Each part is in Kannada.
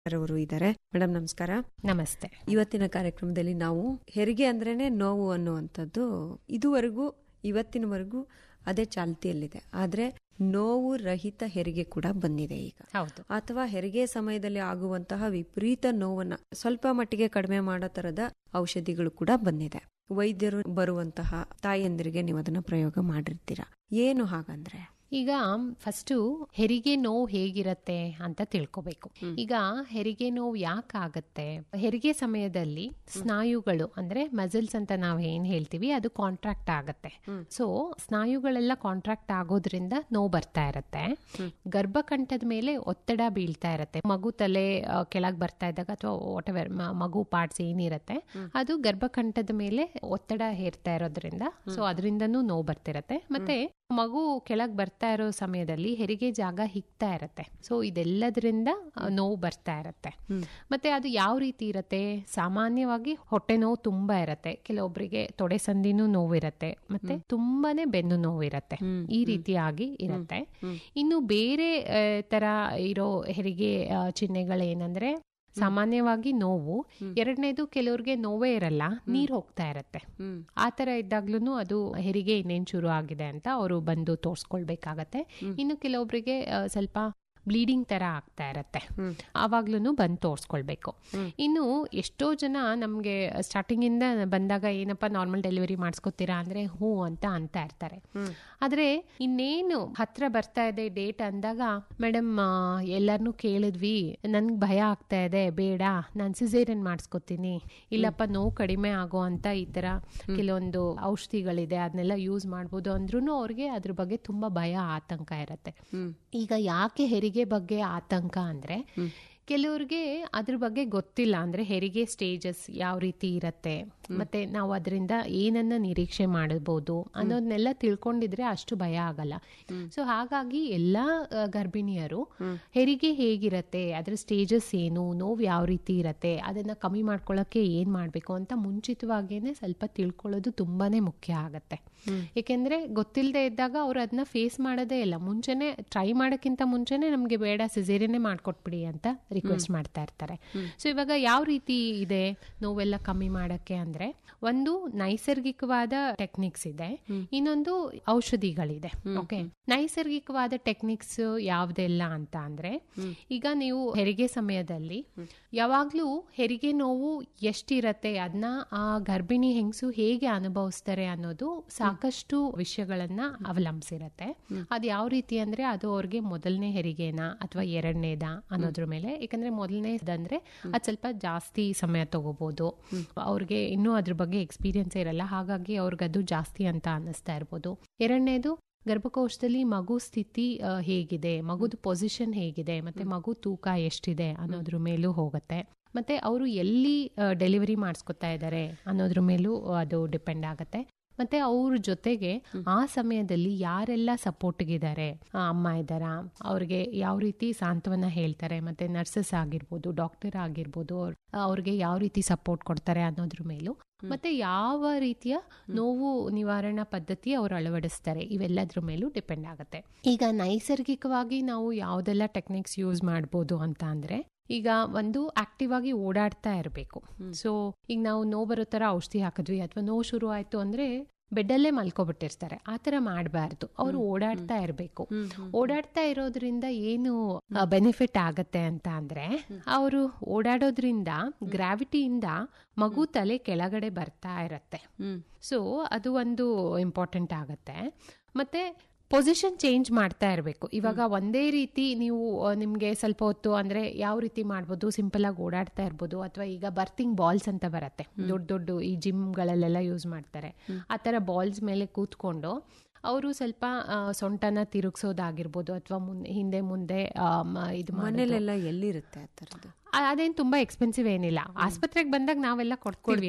ಅವರು ಇದ್ದಾರೆ ಮೇಡಮ್ ನಮಸ್ಕಾರ ನಮಸ್ತೆ ಇವತ್ತಿನ ಕಾರ್ಯಕ್ರಮದಲ್ಲಿ ನಾವು ಹೆರಿಗೆ ಅಂದ್ರೇನೆ ನೋವು ಅನ್ನುವಂಥದ್ದು ಇದುವರೆಗೂ ಇವತ್ತಿನವರೆಗೂ ಅದೇ ಚಾಲ್ತಿಯಲ್ಲಿದೆ ಆದ್ರೆ ನೋವು ರಹಿತ ಹೆರಿಗೆ ಕೂಡ ಬಂದಿದೆ ಈಗ ಹೌದು ಅಥವಾ ಹೆರಿಗೆ ಸಮಯದಲ್ಲಿ ಆಗುವಂತಹ ವಿಪರೀತ ನೋವನ್ನ ಸ್ವಲ್ಪ ಮಟ್ಟಿಗೆ ಕಡಿಮೆ ಮಾಡೋ ತರದ ಔಷಧಿಗಳು ಕೂಡ ಬಂದಿದೆ ವೈದ್ಯರು ಬರುವಂತಹ ತಾಯಂದಿರಿಗೆ ನೀವು ಅದನ್ನ ಪ್ರಯೋಗ ಮಾಡಿರ್ತೀರಾ ಏನು ಹಾಗಂದ್ರೆ ಈಗ ಫಸ್ಟು ಹೆರಿಗೆ ನೋವು ಹೇಗಿರತ್ತೆ ಅಂತ ತಿಳ್ಕೊಬೇಕು ಈಗ ಹೆರಿಗೆ ನೋವು ಯಾಕಾಗತ್ತೆ ಹೆರಿಗೆ ಸಮಯದಲ್ಲಿ ಸ್ನಾಯುಗಳು ಅಂದ್ರೆ ಮಸಲ್ಸ್ ಅಂತ ನಾವು ಏನ್ ಹೇಳ್ತೀವಿ ಅದು ಕಾಂಟ್ರಾಕ್ಟ್ ಆಗತ್ತೆ ಸೊ ಸ್ನಾಯುಗಳೆಲ್ಲ ಕಾಂಟ್ರಾಕ್ಟ್ ಆಗೋದ್ರಿಂದ ನೋವು ಬರ್ತಾ ಇರತ್ತೆ ಗರ್ಭಕಂಠದ ಮೇಲೆ ಒತ್ತಡ ಬೀಳ್ತಾ ಇರತ್ತೆ ಮಗು ತಲೆ ಕೆಳಗೆ ಬರ್ತಾ ಇದ್ದಾಗ ಅಥವಾ ವಾಟ್ ಎವರ್ ಮಗು ಪಾರ್ಟ್ಸ್ ಏನಿರತ್ತೆ ಅದು ಗರ್ಭಕಂಠದ ಮೇಲೆ ಒತ್ತಡ ಹೇರ್ತಾ ಇರೋದ್ರಿಂದ ಸೊ ಅದರಿಂದನೂ ನೋವು ಬರ್ತಿರತ್ತೆ ಮತ್ತೆ ಮಗು ಕೆಳಗ್ ಬರ್ತಾ ಇರೋ ಸಮಯದಲ್ಲಿ ಹೆರಿಗೆ ಜಾಗ ಹಿಗ್ತಾ ಇರತ್ತೆ ಸೊ ಇದೆಲ್ಲದರಿಂದ ನೋವು ಬರ್ತಾ ಇರತ್ತೆ ಮತ್ತೆ ಅದು ಯಾವ ರೀತಿ ಇರತ್ತೆ ಸಾಮಾನ್ಯವಾಗಿ ಹೊಟ್ಟೆ ನೋವು ತುಂಬಾ ಇರತ್ತೆ ಕೆಲವೊಬ್ಬರಿಗೆ ತೊಡೆ ಸಂದಿನೂ ನೋವು ಇರತ್ತೆ ಮತ್ತೆ ತುಂಬಾನೇ ಬೆನ್ನು ನೋವು ಇರತ್ತೆ ಈ ರೀತಿಯಾಗಿ ಇರತ್ತೆ ಇನ್ನು ಬೇರೆ ತರ ಇರೋ ಹೆರಿಗೆ ಚಿಹ್ನೆಗಳೇನಂದ್ರೆ ಸಾಮಾನ್ಯವಾಗಿ ನೋವು ಎರಡನೇದು ಕೆಲವ್ರಿಗೆ ನೋವೇ ಇರಲ್ಲ ನೀರ್ ಹೋಗ್ತಾ ಇರತ್ತೆ ಆ ತರ ಇದ್ದಾಗ್ಲೂ ಅದು ಹೆರಿಗೆ ಇನ್ನೇನ್ ಶುರು ಆಗಿದೆ ಅಂತ ಅವರು ಬಂದು ತೋರ್ಸ್ಕೊಳ್ಬೇಕಾಗತ್ತೆ ಇನ್ನು ಕೆಲವೊಬ್ಬರಿಗೆ ಸ್ವಲ್ಪ ಬ್ಲೀಡಿಂಗ್ ತರ ಆಗ್ತಾ ಇರತ್ತೆ ಆವಾಗ್ಲೂ ಬಂದು ತೋರ್ಸ್ಕೊಳ್ಬೇಕು ಇನ್ನು ಎಷ್ಟೋ ಜನ ನಮ್ಗೆ ಸ್ಟಾರ್ಟಿಂಗ್ ಇಂದ ಬಂದಾಗ ಏನಪ್ಪ ನಾರ್ಮಲ್ ಡೆಲಿವರಿ ಮಾಡಿಸ್ಕೊತೀರಾ ಅಂದ್ರೆ ಹ್ಞೂ ಅಂತ ಅಂತ ಇರ್ತಾರೆ ಆದ್ರೆ ಇನ್ನೇನು ಹತ್ರ ಬರ್ತಾ ಇದೆ ಡೇಟ್ ಅಂದಾಗ ಮೇಡಮ್ ಎಲ್ಲಾರನು ಕೇಳಿದ್ವಿ ನನ್ಗೆ ಭಯ ಆಗ್ತಾ ಇದೆ ಬೇಡ ನಾನು ಸಿಸೇರಿಯನ್ ಮಾಡಿಸ್ಕೊತೀನಿ ಇಲ್ಲಪ್ಪ ನೋವು ಕಡಿಮೆ ಆಗೋ ಅಂತ ಈ ತರ ಕೆಲವೊಂದು ಔಷಧಿಗಳಿದೆ ಅದನ್ನೆಲ್ಲ ಯೂಸ್ ಮಾಡ್ಬೋದು ಅಂದ್ರೂ ಅವ್ರಿಗೆ ಅದ್ರ ಬಗ್ಗೆ ತುಂಬಾ ಭಯ ಆತಂಕ ಇರತ್ತೆ ಈಗ ಯಾಕೆ ಹೆರಿಗೆ ಬಗ್ಗೆ ಆತಂಕ ಅಂದ್ರೆ ಕೆಲವ್ರಿಗೆ ಅದ್ರ ಬಗ್ಗೆ ಗೊತ್ತಿಲ್ಲ ಅಂದ್ರೆ ಹೆರಿಗೆ ಸ್ಟೇಜಸ್ ಯಾವ ರೀತಿ ಇರತ್ತೆ ಮತ್ತೆ ನಾವು ಅದರಿಂದ ಏನನ್ನ ನಿರೀಕ್ಷೆ ಮಾಡಬಹುದು ಅನ್ನೋದನ್ನೆಲ್ಲ ತಿಳ್ಕೊಂಡಿದ್ರೆ ಅಷ್ಟು ಭಯ ಆಗಲ್ಲ ಸೊ ಹಾಗಾಗಿ ಎಲ್ಲಾ ಗರ್ಭಿಣಿಯರು ಹೆರಿಗೆ ಹೇಗಿರತ್ತೆ ಅದ್ರ ಸ್ಟೇಜಸ್ ಏನು ನೋವು ಯಾವ ರೀತಿ ಇರತ್ತೆ ಅದನ್ನ ಕಮ್ಮಿ ಮಾಡ್ಕೊಳ್ಳೋಕೆ ಏನ್ ಮಾಡ್ಬೇಕು ಅಂತ ಮುಂಚಿತವಾಗೇನೆ ಸ್ವಲ್ಪ ತಿಳ್ಕೊಳ್ಳೋದು ತುಂಬಾನೇ ಮುಖ್ಯ ಆಗತ್ತೆ ಏಕೆಂದ್ರೆ ಗೊತ್ತಿಲ್ಲದೆ ಇದ್ದಾಗ ಅವ್ರು ಅದನ್ನ ಫೇಸ್ ಮಾಡೋದೇ ಇಲ್ಲ ಮುಂಚೆನೆ ಟ್ರೈ ಮಾಡೋಕ್ಕಿಂತ ಮುಂಚೆನೆ ನಮ್ಗೆ ಬೇಡ ಸಿಸೇರಿಯನ್ನೇ ಮಾಡ್ಕೊಟ್ಬಿಡಿ ಅಂತ ರಿಕ್ವೆಸ್ಟ್ ಮಾಡ್ತಾ ಇರ್ತಾರೆ ಸೊ ಇವಾಗ ಯಾವ ರೀತಿ ಇದೆ ನೋವೆಲ್ಲ ಕಮ್ಮಿ ಮಾಡಕ್ಕೆ ಅಂದ್ರೆ ಒಂದು ನೈಸರ್ಗಿಕವಾದ ಟೆಕ್ನಿಕ್ಸ್ ಇದೆ ಇನ್ನೊಂದು ಔಷಧಿಗಳಿದೆ ಓಕೆ ನೈಸರ್ಗಿಕವಾದ ಟೆಕ್ನಿಕ್ಸ್ ಯಾವ್ದೆಲ್ಲ ಅಂತ ಅಂದ್ರೆ ಈಗ ನೀವು ಹೆರಿಗೆ ಸಮಯದಲ್ಲಿ ಯಾವಾಗ್ಲೂ ಹೆರಿಗೆ ನೋವು ಎಷ್ಟಿರತ್ತೆ ಅದನ್ನ ಆ ಗರ್ಭಿಣಿ ಹೆಂಗಸು ಹೇಗೆ ಅನುಭವಿಸ್ತಾರೆ ಅನ್ನೋದು ಸಾಕಷ್ಟು ವಿಷಯಗಳನ್ನ ಅವಲಂಬಿಸಿರತ್ತೆ ಅದು ಯಾವ ರೀತಿ ಅಂದ್ರೆ ಅದು ಅವ್ರಿಗೆ ಮೊದಲನೇ ಹೆರಿಗೆನಾ ಅಥವಾ ಎರಡನೇದ ಅನ್ನೋದ್ರ ಮೇಲೆ ಯಾಕಂದ್ರೆ ಮೊದಲನೇದಂದ್ರೆ ಅದು ಸ್ವಲ್ಪ ಜಾಸ್ತಿ ಸಮಯ ತಗೋಬಹುದು ಅವ್ರಿಗೆ ಇನ್ನೂ ಅದ್ರ ಬಗ್ಗೆ ಎಕ್ಸ್ಪೀರಿಯನ್ಸ್ ಇರಲ್ಲ ಹಾಗಾಗಿ ಅವ್ರಿಗೆ ಅದು ಜಾಸ್ತಿ ಅಂತ ಅನ್ನಿಸ್ತಾ ಇರ್ಬೋದು ಎರಡನೇದು ಗರ್ಭಕೋಶದಲ್ಲಿ ಮಗು ಸ್ಥಿತಿ ಹೇಗಿದೆ ಮಗುದು ಪೊಸಿಷನ್ ಹೇಗಿದೆ ಮತ್ತೆ ಮಗು ತೂಕ ಎಷ್ಟಿದೆ ಅನ್ನೋದ್ರ ಮೇಲೂ ಹೋಗುತ್ತೆ ಮತ್ತೆ ಅವರು ಎಲ್ಲಿ ಡೆಲಿವರಿ ಮಾಡಿಸ್ಕೊತಾ ಇದ್ದಾರೆ ಅನ್ನೋದ್ರ ಮೇಲೂ ಅದು ಡಿಪೆಂಡ್ ಆಗುತ್ತೆ ಮತ್ತೆ ಅವ್ರ ಜೊತೆಗೆ ಆ ಸಮಯದಲ್ಲಿ ಯಾರೆಲ್ಲ ಸಪೋರ್ಟ್ಗಿದ್ದಾರೆ ಅಮ್ಮ ಇದ್ದಾರ ಅವ್ರಿಗೆ ಯಾವ ರೀತಿ ಸಾಂತ್ವನ ಹೇಳ್ತಾರೆ ಮತ್ತೆ ನರ್ಸಸ್ ಆಗಿರ್ಬೋದು ಡಾಕ್ಟರ್ ಆಗಿರ್ಬೋದು ಅವ್ರಿಗೆ ಯಾವ ರೀತಿ ಸಪೋರ್ಟ್ ಕೊಡ್ತಾರೆ ಅನ್ನೋದ್ರ ಮೇಲೂ ಮತ್ತೆ ಯಾವ ರೀತಿಯ ನೋವು ನಿವಾರಣಾ ಪದ್ಧತಿ ಅವ್ರು ಅಳವಡಿಸ್ತಾರೆ ಇವೆಲ್ಲದ್ರ ಮೇಲೂ ಡಿಪೆಂಡ್ ಆಗುತ್ತೆ ಈಗ ನೈಸರ್ಗಿಕವಾಗಿ ನಾವು ಯಾವ್ದೆಲ್ಲ ಟೆಕ್ನಿಕ್ಸ್ ಯೂಸ್ ಮಾಡ್ಬೋದು ಅಂತ ಅಂದ್ರೆ ಈಗ ಒಂದು ಆಕ್ಟಿವ್ ಆಗಿ ಓಡಾಡ್ತಾ ಇರಬೇಕು ಸೊ ಈಗ ನಾವು ನೋವು ಬರೋ ತರ ಔಷಧಿ ಹಾಕಿದ್ವಿ ಅಥವಾ ನೋವು ಶುರು ಆಯ್ತು ಅಂದ್ರೆ ಬೆಡ್ಡಲ್ಲೇ ಮಲ್ಕೊಬಿಟ್ಟಿರ್ತಾರೆ ಆ ತರ ಮಾಡಬಾರ್ದು ಅವರು ಓಡಾಡ್ತಾ ಇರಬೇಕು ಓಡಾಡ್ತಾ ಇರೋದ್ರಿಂದ ಏನು ಬೆನಿಫಿಟ್ ಆಗತ್ತೆ ಅಂತ ಅಂದ್ರೆ ಅವರು ಓಡಾಡೋದ್ರಿಂದ ಗ್ರಾವಿಟಿಯಿಂದ ಮಗು ತಲೆ ಕೆಳಗಡೆ ಬರ್ತಾ ಇರತ್ತೆ ಸೊ ಅದು ಒಂದು ಇಂಪಾರ್ಟೆಂಟ್ ಆಗತ್ತೆ ಮತ್ತೆ ಪೊಸಿಷನ್ ಚೇಂಜ್ ಮಾಡ್ತಾ ಇರಬೇಕು ಇವಾಗ ಒಂದೇ ರೀತಿ ನೀವು ನಿಮ್ಗೆ ಸ್ವಲ್ಪ ಹೊತ್ತು ಅಂದ್ರೆ ಯಾವ ರೀತಿ ಮಾಡ್ಬೋದು ಸಿಂಪಲ್ ಆಗಿ ಓಡಾಡ್ತಾ ಇರ್ಬೋದು ಅಥವಾ ಈಗ ಬರ್ತಿಂಗ್ ಬಾಲ್ಸ್ ಅಂತ ಬರತ್ತೆ ದೊಡ್ಡ ದೊಡ್ಡ ಈ ಜಿಮ್ಗಳಲ್ಲೆಲ್ಲ ಯೂಸ್ ಮಾಡ್ತಾರೆ ಆ ತರ ಬಾಲ್ಸ್ ಮೇಲೆ ಕೂತ್ಕೊಂಡು ಅವರು ಸ್ವಲ್ಪ ಸೊಂಟನ ತಿರುಗಿಸೋದಾಗಿರ್ಬೋದು ಅಥವಾ ಹಿಂದೆ ಮುಂದೆ ಇದು ಮನೇಲೆಲ್ಲ ಎಲ್ಲಿರುತ್ತೆ ಆ ಥರದ್ದು ಅದೇನ್ ತುಂಬಾ ಎಕ್ಸ್ಪೆನ್ಸಿವ್ ಏನಿಲ್ಲ ಆಸ್ಪತ್ರೆಗೆ ಬಂದಾಗ ನಾವೆಲ್ಲ ಕೊಡ್ತೀವಿ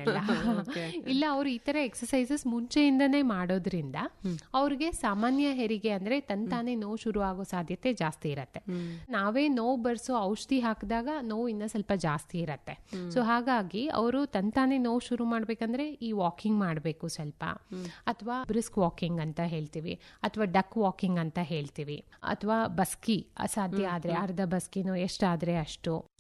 ಇಲ್ಲ ಅವ್ರು ಈ ತರ ಎಕ್ಸಸೈಸಸ್ ಮುಂಚೆಯಿಂದನೇ ಮಾಡೋದ್ರಿಂದ ಅವ್ರಿಗೆ ಸಾಮಾನ್ಯ ಹೆರಿಗೆ ಅಂದ್ರೆ ತಂತಾನೆ ನೋವು ಶುರು ಆಗೋ ಸಾಧ್ಯತೆ ಜಾಸ್ತಿ ಇರತ್ತೆ ನಾವೇ ನೋವು ಬರ್ಸೋ ಔಷಧಿ ಹಾಕಿದಾಗ ನೋವು ಇನ್ನ ಸ್ವಲ್ಪ ಜಾಸ್ತಿ ಇರತ್ತೆ ಸೊ ಹಾಗಾಗಿ ಅವರು ತಂತಾನೆ ನೋವು ಶುರು ಮಾಡ್ಬೇಕಂದ್ರೆ ಈ ವಾಕಿಂಗ್ ಮಾಡ್ಬೇಕು ಸ್ವಲ್ಪ ಅಥವಾ ಬ್ರಿಸ್ಕ್ ವಾಕಿಂಗ್ ಅಂತ ಹೇಳ್ತೀವಿ ಅಥವಾ ಡಕ್ ವಾಕಿಂಗ್ ಅಂತ ಹೇಳ್ತೀವಿ ಅಥವಾ ಬಸ್ಕಿ ಅಸಾಧ್ಯ ಆದ್ರೆ ಅರ್ಧ ಬಸ್ಕಿನೋ ಎಷ್ಟಾದ್ರೆ ಅಷ್ಟು